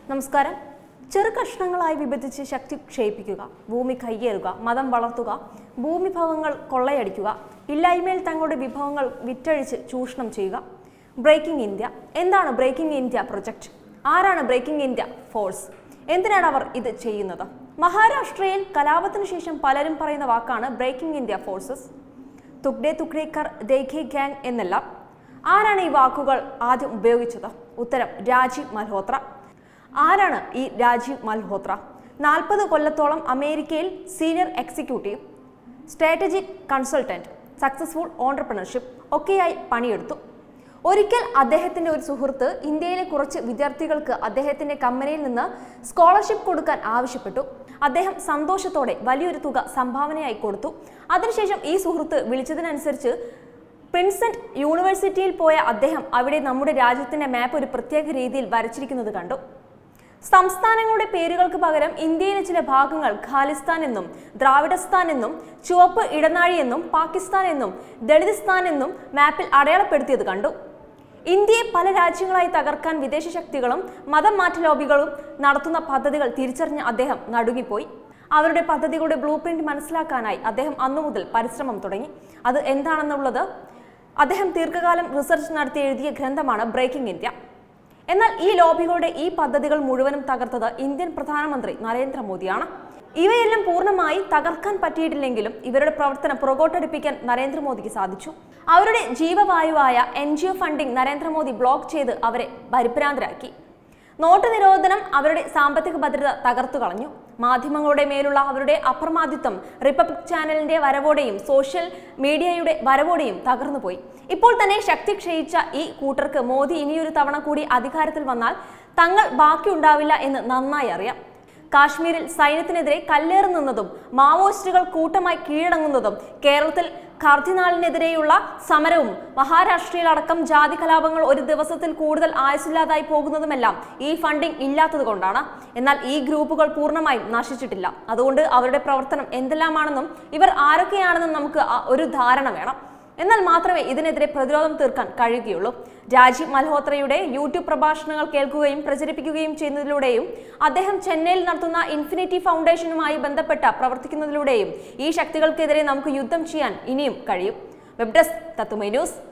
നമസ്കാരം ചെറു കഷ്ണങ്ങളായി വിഭജിച്ച് ശക്തി ക്ഷയിപ്പിക്കുക ഭൂമി കയ്യേറുക മതം വളർത്തുക ഭൂമിഭവങ്ങൾ കൊള്ളയടിക്കുക ഇല്ലായ്മയിൽ തങ്ങളുടെ വിഭവങ്ങൾ വിറ്റഴിച്ച് ചൂഷണം ചെയ്യുക ബ്രേക്കിംഗ് ഇന്ത്യ എന്താണ് ബ്രേക്കിംഗ് ഇന്ത്യ പ്രൊജക്ട് ആരാണ് ബ്രേക്കിംഗ് ഇന്ത്യ ഫോഴ്സ് എന്തിനാണ് അവർ ഇത് ചെയ്യുന്നത് മഹാരാഷ്ട്രയിൽ കലാപത്തിനു ശേഷം പലരും പറയുന്ന വാക്കാണ് ബ്രേക്കിംഗ് ഇന്ത്യ ഫോഴ്സസ് തുക്ഡേ തുക്ഡേ കർ ദേഖേ ഗ്യാങ് എന്നെല്ലാം ആരാണ് ഈ വാക്കുകൾ ആദ്യം ഉപയോഗിച്ചത് ഉത്തരം രാജീവ് മൽഹോത്ര ആരാണ് ഈ രാജീവ് മൽഹോത്ര നാൽപ്പത് കൊല്ലത്തോളം അമേരിക്കയിൽ senior executive strategic consultant successful entrepreneurship ഒക്കെയായി പണിയെടുത്തു ഒരിക്കൽ അദ്ദേഹത്തിന്റെ ഒരു സുഹൃത്ത് ഇന്ത്യയിലെ കുറച്ച് വിദ്യാർത്ഥികൾക്ക് അദ്ദേഹത്തിന്റെ കമ്പനിയിൽ നിന്ന് സ്കോളർഷിപ്പ് കൊടുക്കാൻ ആവശ്യപ്പെട്ടു അദ്ദേഹം സന്തോഷത്തോടെ വലിയൊരു തുക സംഭാവനയായി കൊടുത്തു അതിനുശേഷം ഈ സുഹൃത്ത് വിളിച്ചതിനനുസരിച്ച് പ്രിൻസൺ യൂണിവേഴ്സിറ്റിയിൽ പോയ അദ്ദേഹം അവിടെ നമ്മുടെ രാജ്യത്തിന്റെ മാപ്പ് ഒരു പ്രത്യേക രീതിയിൽ വരച്ചിരിക്കുന്നത് കണ്ടു സംസ്ഥാനങ്ങളുടെ പേരുകൾക്ക് പകരം ഇന്ത്യയിലെ ചില ഭാഗങ്ങൾ ഖാലിസ്ഥാൻ എന്നും ദ്രാവിഡസ്ഥാൻ എന്നും ചുവപ്പ് ഇടനാഴി എന്നും പാകിസ്ഥാൻ എന്നും ദളിതിസ്ഥാൻ എന്നും മാപ്പിൽ അടയാളപ്പെടുത്തിയത് കണ്ടു ഇന്ത്യയെ പല രാജ്യങ്ങളായി തകർക്കാൻ വിദേശ ശക്തികളും മതം മാറ്റ ലോബികളും നടത്തുന്ന പദ്ധതികൾ തിരിച്ചറിഞ്ഞ അദ്ദേഹം നടുങ്ങിപ്പോയി അവരുടെ പദ്ധതികളുടെ ബ്ലൂ പ്രിന്റ് മനസ്സിലാക്കാനായി അദ്ദേഹം അന്നു മുതൽ പരിശ്രമം തുടങ്ങി അത് എന്താണെന്നുള്ളത് അദ്ദേഹം ദീർഘകാലം റിസർച്ച് നടത്തി എഴുതിയ ഗ്രന്ഥമാണ് ബ്രേക്കിംഗ് ഇന്ത്യ എന്നാൽ ഈ ലോബികളുടെ ഈ പദ്ധതികൾ മുഴുവനും തകർത്തത് ഇന്ത്യൻ പ്രധാനമന്ത്രി നരേന്ദ്രമോദിയാണ് ഇവയെല്ലാം പൂർണ്ണമായി തകർക്കാൻ പറ്റിയിട്ടില്ലെങ്കിലും ഇവരുടെ പ്രവർത്തനം പുറകോട്ടടിപ്പിക്കാൻ നരേന്ദ്രമോദിക്ക് സാധിച്ചു അവരുടെ ജീവവായുവായ N G O funding Narendra Modi block ചെയ്ത് അവരെ പരിഭ്രാന്തരാക്കി നോട്ട് നിരോധനം അവരുടെ സാമ്പത്തിക ഭദ്രത തകർത്തു കളഞ്ഞു മാധ്യമങ്ങളുടെ മേലുള്ള അവരുടെ അപ്രമാദിത്വം റിപ്പബ്ലിക് ചാനലിന്റെ വരവോടെയും സോഷ്യൽ മീഡിയയുടെ വരവോടെയും തകർന്നുപോയി ഇപ്പോൾ തന്നെ ശക്തി ക്ഷയിച്ച ഈ കൂട്ടർക്ക് മോദി ഇനിയൊരു തവണ കൂടി അധികാരത്തിൽ വന്നാൽ തങ്ങൾ ബാക്കിയുണ്ടാവില്ല എന്ന് നന്നായി അറിയാം കാശ്മീരിൽ സൈന്യത്തിനെതിരെ കല്ലേറ് നിന്നതും മാവോയിസ്റ്റുകൾ കൂട്ടമായി കീഴടങ്ങുന്നതും കേരളത്തിൽ കർദിനാളിനെതിരെയുള്ള സമരവും മഹാരാഷ്ട്രയിലടക്കം ജാതി കലാപങ്ങൾ ഒരു ദിവസത്തിൽ കൂടുതൽ ആയുസില്ലാതായി പോകുന്നതുമെല്ലാം ഈ ഫണ്ടിംഗ് ഇല്ലാത്തത് കൊണ്ടാണ് എന്നാൽ ഈ ഗ്രൂപ്പുകൾ പൂർണ്ണമായും നശിച്ചിട്ടില്ല അതുകൊണ്ട് അവരുടെ പ്രവർത്തനം എന്തെല്ലാമാണെന്നും ഇവർ ആരൊക്കെയാണെന്നും നമുക്ക് ആ ഒരു ധാരണ വേണം എന്നാൽ മാത്രമേ ഇതിനെതിരെ പ്രതിരോധം തീർക്കാൻ കഴിയുകയുള്ളൂ രാജീവ് മൽഹോത്രയുടെ യൂട്യൂബ് പ്രഭാഷണങ്ങൾ കേൾക്കുകയും പ്രചരിപ്പിക്കുകയും ചെയ്യുന്നതിലൂടെയും അദ്ദേഹം ചെന്നൈയിൽ നടത്തുന്ന ഇൻഫിനിറ്റി ഫൗണ്ടേഷനുമായി ബന്ധപ്പെട്ട പ്രവർത്തിക്കുന്നതിലൂടെയും ഈ ശക്തികൾക്കെതിരെ നമുക്ക് യുദ്ധം ചെയ്യാൻ ഇനിയും കഴിയും വെബ് ഡെസ്ക് തത്തുമൈ ന്യൂസ്